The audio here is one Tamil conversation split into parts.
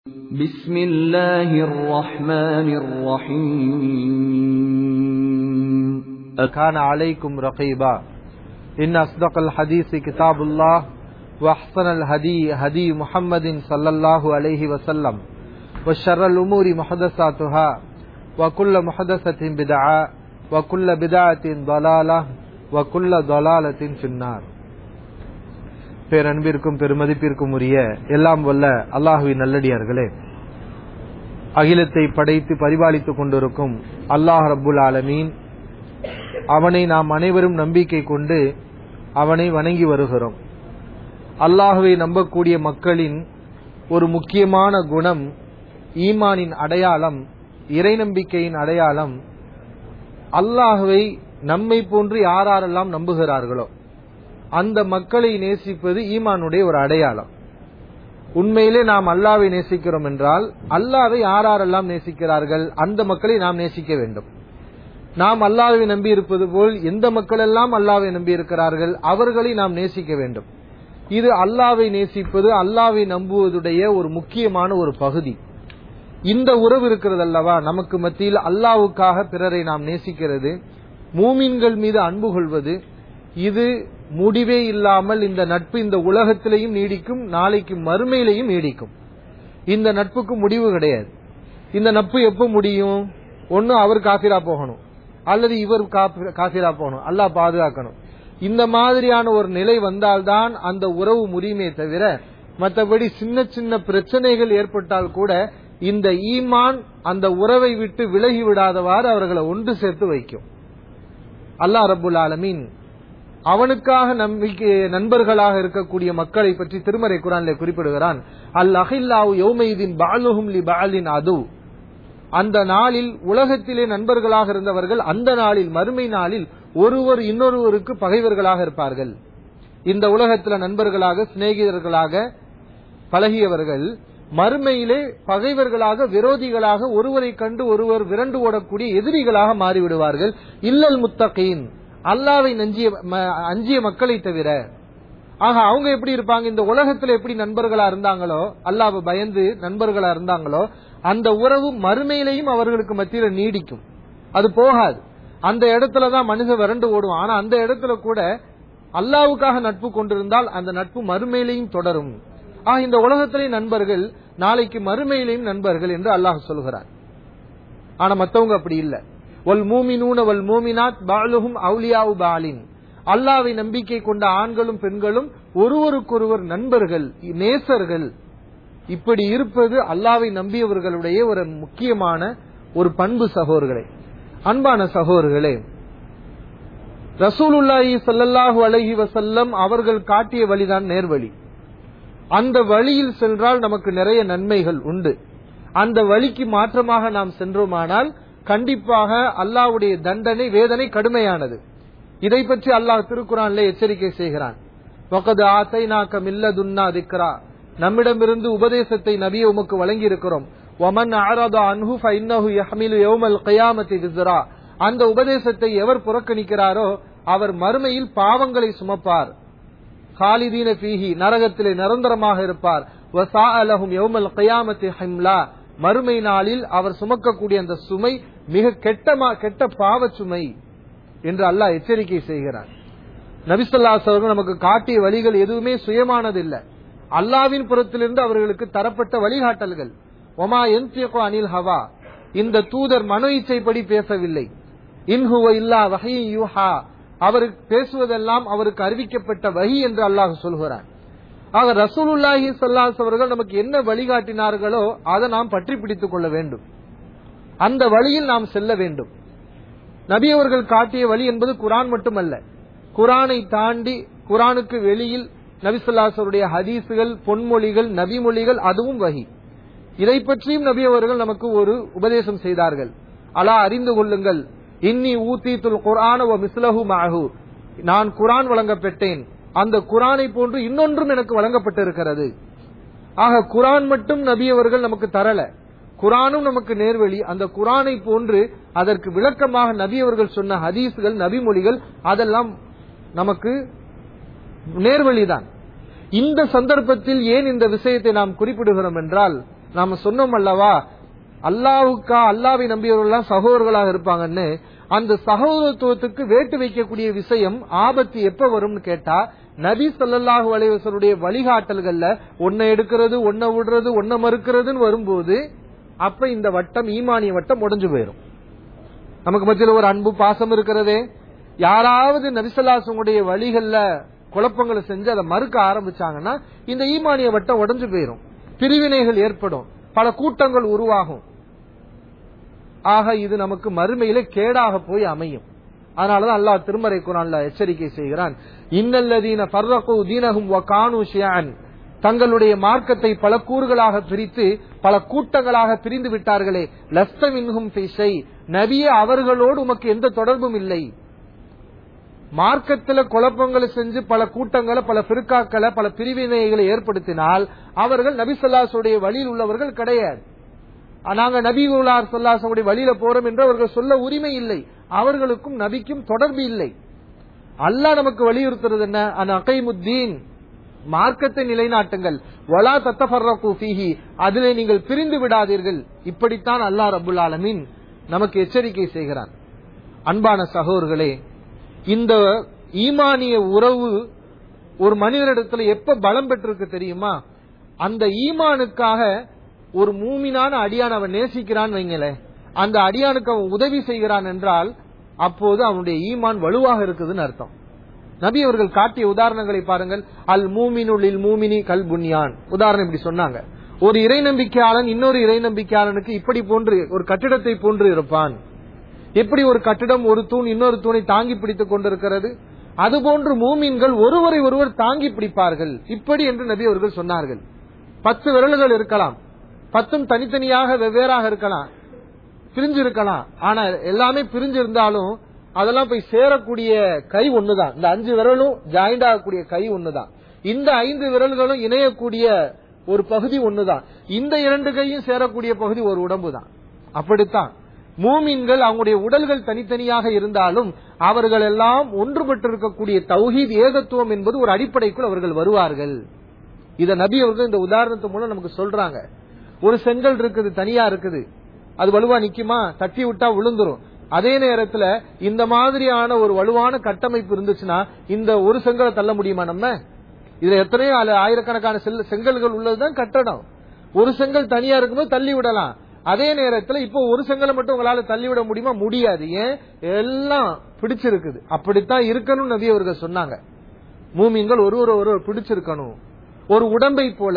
بسم الله الرحمن الرحيم كان عليكم رقيبا إن أصدق الحديث كتاب الله وأحسن الهدي هدي محمد صلى الله عليه وسلم وشر الأمور محدثاتها وكل محدثة بدعة وكل بدعة ضلالة وكل ضلالة في النار பேரன்பிற்கும் பெருமதிப்பிற்கும் உரிய எல்லாம் வல்ல அல்லாஹுவின் நல்லடியார்களே அகிலத்தை படைத்து பரிபாலித்துக் கொண்டிருக்கும் அல்லாஹ் ரப்புல் ஆலமீன் அவனை நாம் அனைவரும் நம்பிக்கை கொண்டு அவனை வணங்கி வருகிறோம் அல்லாஹுவை நம்பக்கூடிய மக்களின் ஒரு முக்கியமான குணம் ஈமானின் அடையாளம் இறை நம்பிக்கையின் அடையாளம் அல்லாஹுவை நம்மை போன்று யாரெல்லாம் நம்புகிறார்களோ அந்த மக்களை நேசிப்பது ஈமானுடைய ஒரு அடையாளம் உண்மையிலே நாம் அல்லாவை நேசிக்கிறோம் என்றால் அல்லாவை யாரெல்லாம் நேசிக்கிறார்கள் அந்த மக்களை நாம் நேசிக்க வேண்டும் நாம் அல்லாவை நம்பி இருப்பது போல் எந்த மக்கள் எல்லாம் அல்லாவை நம்பி இருக்கிறார்கள் அவர்களை நாம் நேசிக்க வேண்டும் இது அல்லாவை நேசிப்பது அல்லாவை நம்புவதுடைய ஒரு முக்கியமான ஒரு பகுதி இந்த உறவு இருக்கிறது அல்லவா நமக்கு மத்தியில் அல்லாவுக்காக பிறரை நாம் நேசிக்கிறது மூமின்கள் மீது அன்பு கொள்வது இது முடிவே இல்லாமல் இந்த நட்பு இந்த உலகத்திலையும் நீடிக்கும் நாளைக்கு மறுமையிலையும் நீடிக்கும் இந்த நட்புக்கு முடிவு கிடையாது இந்த நட்பு எப்ப முடியும் ஒன்னு அவர் காசிரா போகணும் அல்லது இவர் காசிரா போகணும் அல்லாஹ் பாதுகாக்கணும் இந்த மாதிரியான ஒரு நிலை வந்தால்தான் அந்த உறவு முடியுமே தவிர மற்றபடி சின்ன சின்ன பிரச்சனைகள் ஏற்பட்டால் கூட இந்த ஈமான் அந்த உறவை விட்டு விலகி விடாதவாறு அவர்களை ஒன்று சேர்த்து வைக்கும் அல்லாஹ் ரபுல் ஆலமீன் அவனுக்காக நம்பிக்கை நண்பர்களாக இருக்கக்கூடிய மக்களை பற்றி திருமறை குரானிலே குறிப்பிடுகிறான் அல் அஹில்லாவு யௌமைதீன் பாலுஹும் லி பாலின் அது அந்த நாளில் உலகத்திலே நண்பர்களாக இருந்தவர்கள் அந்த நாளில் மறுமை நாளில் ஒருவர் இன்னொருவருக்கு பகைவர்களாக இருப்பார்கள் இந்த உலகத்துல நண்பர்களாக சிநேகிதர்களாக பழகியவர்கள் மறுமையிலே பகைவர்களாக விரோதிகளாக ஒருவரை கண்டு ஒருவர் விரண்டு ஓடக்கூடிய எதிரிகளாக மாறிவிடுவார்கள் இல்லல் முத்தகீன் அல்லாவை நஞ்சிய அஞ்சிய மக்களை தவிர ஆக அவங்க எப்படி இருப்பாங்க இந்த உலகத்துல எப்படி நண்பர்களா இருந்தாங்களோ அல்லாவை பயந்து நண்பர்களா இருந்தாங்களோ அந்த உறவு மறுமையிலையும் அவர்களுக்கு மத்தியில நீடிக்கும் அது போகாது அந்த இடத்துலதான் மனுஷன் விரண்டு ஓடுவான் ஆனா அந்த இடத்துல கூட அல்லாவுக்காக நட்பு கொண்டிருந்தால் அந்த நட்பு மறுமையிலையும் தொடரும் ஆக இந்த உலகத்திலேயும் நண்பர்கள் நாளைக்கு மறுமையிலையும் நண்பர்கள் என்று அல்லாஹ் சொல்கிறார் ஆனா மத்தவங்க அப்படி இல்லை வல் மூமினூன வல் மூமினாத் பாலுகும் அவுலியாவு பாலின் அல்லாவை நம்பிக்கை கொண்ட ஆண்களும் பெண்களும் ஒருவருக்கொருவர் நண்பர்கள் நேசர்கள் இப்படி இருப்பது அல்லாவை நம்பியவர்களுடைய ஒரு முக்கியமான ஒரு பண்பு சகோதரர்களே அன்பான சகோதரர்களே ரசூலுல்லாஹி சல்லல்லாஹு அலஹி வசல்லம் அவர்கள் காட்டிய வழிதான் நேர்வழி அந்த வழியில் சென்றால் நமக்கு நிறைய நன்மைகள் உண்டு அந்த வழிக்கு மாற்றமாக நாம் சென்றோமானால் கண்டிப்பாக அல்லாவுடைய தண்டனை வேதனை கடுமையானது இதை பற்றி அல்லாஹ் திருக்குறான்ல எச்சரிக்கை செய்கிறான் நம்மிடமிருந்து உபதேசத்தை நபிய உமக்கு வழங்கி இருக்கிறோம் ஒமன் அன்ஹு ஃபைன்னஹு யஹ்மிலு யௌமல் கியாமத்தி விஸ்ரா அந்த உபதேசத்தை எவர் புறக்கணிக்கிறாரோ அவர் மறுமையில் பாவங்களை சுமப்பார் காலிதீன பீஹி நரகத்திலே நிரந்தரமாக இருப்பார் வசா அலஹும் யௌமல் கியாமத்தி ஹிம்லா மறுமை நாளில் அவர் சுமக்கக்கூடிய அந்த சுமை மிக கெட்ட கெட்ட பாவ சுமை என்று அல்லாஹ் எச்சரிக்கை செய்கிறார் நபிசல்லாஸ் அவர்கள் நமக்கு காட்டிய வழிகள் எதுவுமே சுயமானது இல்ல அல்லாவின் புறத்திலிருந்து அவர்களுக்கு தரப்பட்ட வழிகாட்டல்கள் ஒமா என்சியகோ அனில் ஹவா இந்த தூதர் மனோ இச்சைப்படி பேசவில்லை இன்ஹுவ இல்லா வகை யூஹா அவருக்கு பேசுவதெல்லாம் அவருக்கு அறிவிக்கப்பட்ட வகி என்று அல்லாஹ் சொல்கிறார் ஆக ரசூலுல்லாஹி சல்லாஸ் அவர்கள் நமக்கு என்ன வழிகாட்டினார்களோ அதை நாம் பற்றி பிடித்துக் கொள்ள வேண்டும் அந்த வழியில் நாம் செல்ல வேண்டும் நபி அவர்கள் காட்டிய வழி என்பது குரான் மட்டுமல்ல குரானை தாண்டி குரானுக்கு வெளியில் நபிசுல்லாசருடைய ஹதீசுகள் பொன்மொழிகள் நபிமொழிகள் அதுவும் வகி இதை பற்றியும் நபி அவர்கள் நமக்கு ஒரு உபதேசம் செய்தார்கள் அலா அறிந்து கொள்ளுங்கள் இன்னி ஊத்தி துல் குரான மிஸ்லஹு மாஹு நான் குரான் வழங்கப்பெற்றேன் அந்த குரானை போன்று இன்னொன்றும் எனக்கு வழங்கப்பட்டிருக்கிறது ஆக குரான் மட்டும் நபி அவர்கள் நமக்கு தரல குரானும் நமக்கு நேர்வழி அந்த குரானை போன்று அதற்கு விளக்கமாக நபி அவர்கள் சொன்ன ஹதீஸ்கள் நபிமொழிகள் அதெல்லாம் நமக்கு நேர்வழிதான் இந்த சந்தர்ப்பத்தில் ஏன் இந்த விஷயத்தை நாம் குறிப்பிடுகிறோம் என்றால் நாம சொன்னோம் அல்லவா அல்லாவுக்கா அல்லாவை நம்பியவர்கள் சகோதரர்களாக இருப்பாங்கன்னு அந்த சகோதரத்துவத்துக்கு வேட்டு வைக்கக்கூடிய விஷயம் ஆபத்து எப்ப வரும்னு கேட்டா நபி ஸல்லல்லாஹு அலைஹி வஸல்லுடைய வழிகாட்டல்கள்ல ஒன்ன எடுக்கிறது ஒன்ன விடுறது ஒன்ன மறுக்கிறதுன்னு வரும்போது அப்ப இந்த வட்டம் ஈமானிய வட்டம் உடைஞ்சு போயிரும் நமக்கு மத்தியில் ஒரு அன்பு பாசம் இருக்கிறதே யாராவது நபிசல்லாசனுடைய வழிகள்ல குழப்பங்களை செஞ்சு அதை மறுக்க ஆரம்பிச்சாங்கன்னா இந்த ஈமானிய வட்டம் உடைஞ்சு போயிரும் பிரிவினைகள் ஏற்படும் பல கூட்டங்கள் உருவாகும் ஆக இது நமக்கு மறுமையில கேடாக போய் அமையும் அதனாலதான் அல்லாஹ் திருமறை குரான்ல எச்சரிக்கை செய்கிறான் இன்னல்லதீன ஃபர்ரகு தீனஹும் வ கானு ஷியஅன் தங்களுடைய மார்க்கத்தை பல கூறுகளாக பிரித்து பல கூட்டங்களாக பிரிந்து விட்டார்களே லஸ்த மின்ஹும் ஃபி ஷை நபியே அவர்களோடு உமக்கு எந்த தொடர்பும் இல்லை மார்க்கத்துல குழப்பங்களை செஞ்சு பல கூட்டங்களை பல பிற்காக்களை பல பிரிவினைகளை ஏற்படுத்தினால் அவர்கள் நபி சொல்லாசுடைய வழியில் உள்ளவர்கள் கிடையாது நாங்க நபி உலார் சொல்லாசனுடைய வழியில போறோம் என்று அவர்கள் சொல்ல உரிமை இல்லை அவர்களுக்கும் நபிக்கும் தொடர்பு இல்லை அல்லாஹ் நமக்கு வலியுறுத்துறது என்ன அன் அகைமுத்தீன் மார்க்கத்தை நிலைநாட்டுங்கள் வலா தத்தஃபர்ரகு ஃபீஹி அதிலே நீங்கள் பிரிந்து விடாதீர்கள் இப்படித்தான் அல்லாஹ் ரபுல் ஆலமீன் நமக்கு எச்சரிக்கை செய்கிறான் அன்பான சகோதரர்களே இந்த ஈமானிய உறவு ஒரு மனிதரிடத்துல எப்ப பலம் பெற்றிருக்கு தெரியுமா அந்த ஈமானுக்காக ஒரு மூமினான அடியான் அவன் நேசிக்கிறான் வைங்களேன் அந்த அடியானுக்கு அவன் உதவி செய்கிறான் என்றால் அப்போது அவனுடைய ஈமான் வலுவாக இருக்குதுன்னு அர்த்தம் நபி அவர்கள் காட்டிய உதாரணங்களை பாருங்கள் அல் மூமினுள் மூமினி கல் புன்யான் உதாரணம் இப்படி சொன்னாங்க ஒரு இறை நம்பிக்கையாளன் இன்னொரு இறை நம்பிக்கையாளனுக்கு இப்படி போன்று ஒரு கட்டிடத்தை போன்று இருப்பான் எப்படி ஒரு கட்டிடம் ஒரு தூண் இன்னொரு தூணை தாங்கி பிடித்துக் கொண்டிருக்கிறது அதுபோன்று மூமின்கள் ஒருவரை ஒருவர் தாங்கி பிடிப்பார்கள் இப்படி என்று நபி அவர்கள் சொன்னார்கள் பத்து விரல்கள் இருக்கலாம் பத்தும் தனித்தனியாக வெவ்வேறாக இருக்கலாம் பிரிஞ்சு இருக்கலாம் ஆனா எல்லாமே பிரிஞ்சு இருந்தாலும் அதெல்லாம் போய் சேரக்கூடிய கை ஒண்ணுதான் இந்த அஞ்சு விரலும் ஜாயிண்ட் ஆகக்கூடிய கை ஒண்ணுதான் இந்த ஐந்து விரல்களும் இணையக்கூடிய ஒரு பகுதி ஒண்ணுதான் இந்த இரண்டு கையும் சேரக்கூடிய பகுதி ஒரு உடம்பு தான் அப்படித்தான் மூமின்கள் அவங்களுடைய உடல்கள் தனித்தனியாக இருந்தாலும் அவர்கள் எல்லாம் ஒன்றுபட்டிருக்கக்கூடிய தௌஹீத் ஏகத்துவம் என்பது ஒரு அடிப்படைக்குள் அவர்கள் வருவார்கள் இத நபி அவர்கள் இந்த உதாரணத்து மூலம் நமக்கு சொல்றாங்க ஒரு செங்கல் இருக்குது தனியா இருக்குது அது வலுவா நிக்குமா தட்டி விட்டா விழுந்துரும் அதே நேரத்துல இந்த மாதிரியான ஒரு வலுவான கட்டமைப்பு இருந்துச்சுன்னா இந்த ஒரு செங்கலை தள்ள முடியுமா நம்ம இதுல எத்தனையோ ஆல- ஆயிரக்கணக்கான செல்- செங்கல்கள் உள்ளதுதான் கட்டடம் ஒரு செங்கல் தனியா இருக்கும்போது தள்ளி விடலாம் அதே நேரத்துல இப்போ ஒரு செங்கலை மட்டும் உங்களால தள்ளி விட முடியுமா முடியாது ஏன் எல்லாம் பிடிச்சிருக்குது அப்படித்தான் இருக்கணும் நபி அவர்கள் சொன்னாங்க மூமின்கள் ஒருவர் ஒருவர் பிடிச்சிருக்கணும் ஒரு உடம்பை போல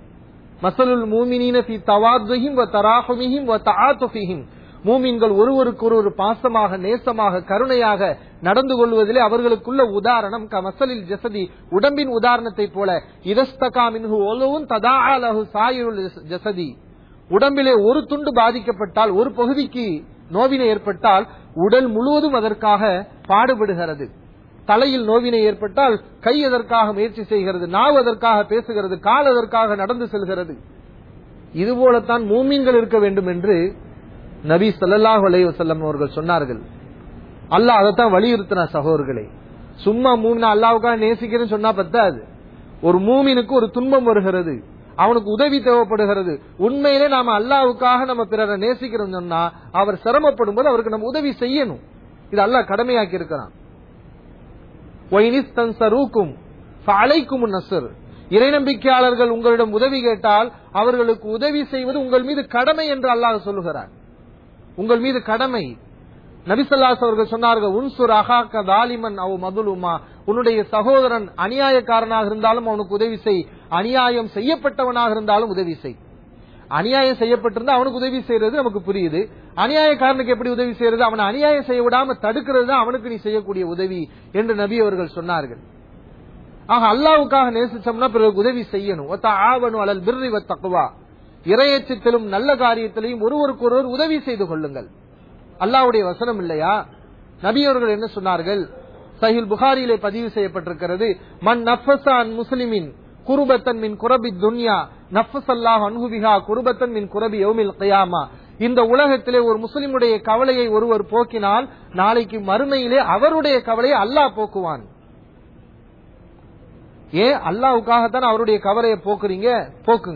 மசலுல் மூமினீன ஃபி தவாதுஹிம் வ தராஹுமிஹிம் வ தஆதுஃபிஹிம் மூமின்கள் ஒருவருக்கு ஒருவர் பாசமாக நேசமாக கருணையாக நடந்து கொள்வதிலே அவர்களுக்குள்ள உதாரணம் கமசலில் ஜசதி உடம்பின் உதாரணத்தை போல இதஸ்தகா மின்ஹு ஒலுவும் ததாஅ லஹு சாயிருல் ஜசதி உடம்பிலே ஒரு துண்டு பாதிக்கப்பட்டால் ஒரு பகுதிக்கு நோவினை ஏற்பட்டால் உடல் முழுவதும் அதற்காக பாடுபடுகிறது தலையில் நோவினை ஏற்பட்டால் கை அதற்காக முயற்சி செய்கிறது நாவு அதற்காக பேசுகிறது கால் அதற்காக நடந்து செல்கிறது இதுபோலத்தான் மூமின்கள் இருக்க வேண்டும் என்று நபி ஸல்லல்லாஹு அலைஹி வஸல்லம் அவர்கள் சொன்னார்கள் அல்லாஹ் அதைத்தான் வலியுறுத்தின சகோதரர்களே சும்மா மூமினா அல்லாவுக்காக நேசிக்கிறேன்னு சொன்னா பத்தாது ஒரு மூமினுக்கு ஒரு துன்பம் வருகிறது அவனுக்கு உதவி தேவைப்படுகிறது உண்மையிலே நாம அல்லாவுக்காக நம்ம பிறரை நேசிக்கிறோம் சொன்னா அவர் சிரமப்படும் போது அவருக்கு நம்ம உதவி செய்யணும் இது அல்லாஹ் கடமையாக்கி இருக்கிறான் ஒயினிஸ்தன்சரூக்கும் ஃபஅலைக்கும் நஸ்ர் இறை நம்பிக்கையாளர்கள் உங்களிடம் உதவி கேட்டால் அவர்களுக்கு உதவி செய்வது உங்கள் மீது கடமை என்று அல்லாஹ் சொல்லுகிறார் உங்கள் மீது கடமை நபிசல்லாஸ் அவர்கள் சொன்னார்கள் உன்சுர் அகாக்க தாலிமன் அவ் மதுலுமா உன்னுடைய சகோதரன் அநியாயக்காரனாக இருந்தாலும் அவனுக்கு உதவி செய் அநியாயம் செய்யப்பட்டவனாக இருந்தாலும் உதவி செய் அநியாயம் செய்யப்பட்டிருந்தா அவனுக்கு உதவி செய்யறது நமக்கு புரியுது அநியாயக்காரனுக்கு எப்படி உதவி செய்யறது அவனை அநியாயம் செய்ய விடாம தடுக்கிறது தான் அவனுக்கு நீ செய்யக்கூடிய உதவி என்று நபி அவர்கள் சொன்னார்கள் ஆக அல்லாவுக்காக நேசிச்சோம்னா பிறகு உதவி செய்யணும் ஒத்த ஆவணு அலல் பிர்ரி தக்குவா இரையச்சத்திலும் நல்ல காரியத்திலையும் ஒருவருக்கு ஒருவர் உதவி செய்து கொள்ளுங்கள் அல்லாவுடைய வசனம் இல்லையா நபி அவர்கள் என்ன சொன்னார்கள் சஹில் புகாரியிலே பதிவு செய்யப்பட்டிருக்கிறது மன் நஃபசான் முஸ்லிமின் குருபத்தன் மின் குரபி துன்யா நஃபஸ் அல்லாஹ் அன்ஹுபிஹா குருபத்தன் மின் குரபி யௌமில் கயாமா இந்த உலகத்திலே ஒரு முஸ்லிமுடைய கவலையை ஒருவர் போக்கினால் நாளைக்கு மறுமையிலே அவருடைய கவலையை அல்லாஹ் போக்குவான் ஏன் அல்லாவுக்காகத்தான் அவருடைய கவலையை போக்குறீங்க போக்குங்க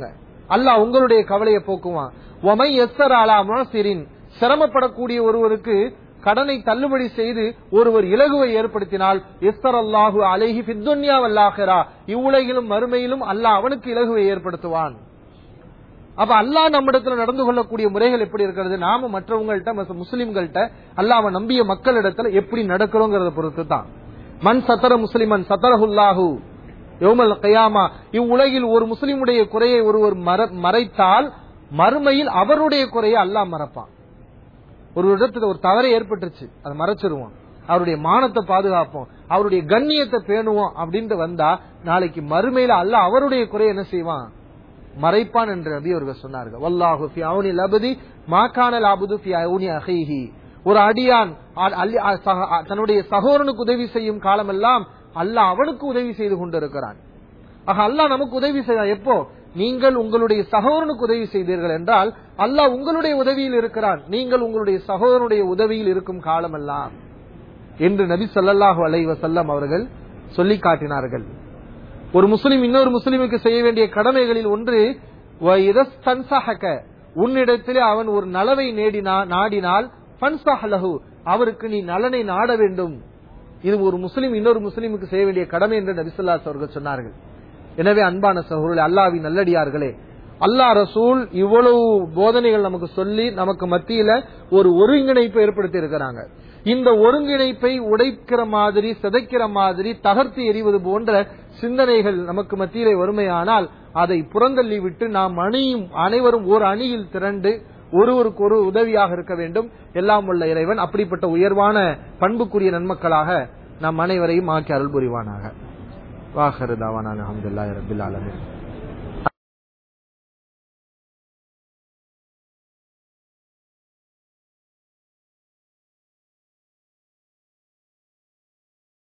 அல்லாஹ் உங்களுடைய கவலையை போக்குவான் ஒமை எஸ்ஸர் அலா முனசிரின் சிரமப்படக்கூடிய ஒருவருக்கு கடனை தள்ளுபடி செய்து ஒருவர் இலகுவை ஏற்படுத்தினால் எஸ்தர் அல்லாஹு அலைஹி பித்துன்யா வல்லாஹரா இவ்வுலகிலும் மறுமையிலும் அல்லாஹ் அவனுக்கு இலகுவை ஏற்படுத்துவான் அப்ப அல்லாஹ் நம்மிடத்துல நடந்து கொள்ளக்கூடிய முறைகள் எப்படி இருக்கிறது நாம மற்றவங்கள்ட்ட மற்ற முஸ்லிம்கள்ட்ட அல்லாஹ் நம்பிய மக்களிடத்துல எப்படி நடக்கிறோங்கிறத பொறுத்து தான் மண் சத்தர முஸ்லிமன் சத்தரஹுல்லாஹு யௌமல் கயாமா இவ்வுலகில் ஒரு முஸ்லிமுடைய குறையை ஒருவர் மற- மறைத்தால் மறுமையில் அவருடைய குறையை அல்லாஹ் மறப்பான் ஒரு இடத்துல ஒரு தவறு ஏற்பட்டுருச்சு அதை மறைச்சிருவோம் அவருடைய மானத்தை பாதுகாப்போம் அவருடைய கண்ணியத்தை பேணுவோம் அப்படின்ட்டு வந்தா நாளைக்கு மறுமையில அல்லாஹ் அவருடைய குறையை என்ன செய்வான் மறைப்பான் என்று நபி அவர்கள் சொன்னார்கள் வல்லாஹு ஃபி அவுனி லபதி மாகான லாபுது ஃபி அவுனி அஹைஹி ஒரு அடியான் அ- அல்லி- அ- சக- அ- தன்னுடைய சகோதரனுக்கு உதவி செய்யும் காலமெல்லாம் அல்லாஹ் அவனுக்கு உதவி செய்து கொண்டிருக்கிறான் ஆக அல்லாஹ் நமக்கு உதவி செய்ய எப்போ நீங்கள் உங்களுடைய சகோதரனுக்கு உதவி செய்தீர்கள் என்றால் அல்லாஹ் உங்களுடைய உதவியில் இருக்கிறான் நீங்கள் உங்களுடைய சகோதரனுடைய உதவியில் இருக்கும் காலமெல்லாம் என்று நபி ஸல்லல்லாஹு அலைஹி வஸல்லம் அவர்கள் சொல்லி காட்டினார்கள் ஒரு முஸ்லிம் இன்னொரு முஸ்லிமுக்கு செய்ய வேண்டிய கடமைகளில் ஒன்று "வ இதஸ்தன்சஹக", உன்னிடத்திலே அவன் ஒரு நலவை நேடினா நாடினால் ஃபன்சஹ் லஹு, அவருக்கு நீ நலனை நாட வேண்டும் இது ஒரு முஸ்லிம் இன்னொரு முஸ்லிமுக்கு செய்ய வேண்டிய கடமை என்று நபிசுல்லாஸ் அவர்கள் சொன்னார்கள் எனவே அன்பான சகோதரர்களே அல்லாஹ்வின் நல்லடியார்களே அல்லாஹ் ரசூல் இவ்வளவு போதனைகள் நமக்கு சொல்லி நமக்கு மத்தியில ஒரு ஒருங்கிணைப்பை ஏற்படுத்தி இருக்கிறாங்க இந்த ஒருங்கிணைப்பை உடைக்கிற மாதிரி சிதைக்கிற மாதிரி தகர்த்து எறிவது போன்ற சிந்தனைகள் நமக்கு மத்தியிலே வறுமையானால் அதை புறந்தள்ளி விட்டு நாம் அணியும் அனைவரும் ஒரு அணியில் திரண்டு ஒருவருக்கு ஒரு உதவியாக இருக்க வேண்டும் எல்லாம் உள்ள இறைவன் அப்படிப்பட்ட உயர்வான பண்புக்குரிய நன்மக்களாக நம் அனைவரையும் ஆக்கி அருள் புரிவானாக வாஹரு தாவான அலமதுல்லாஹி ரபில் ஆலமீன்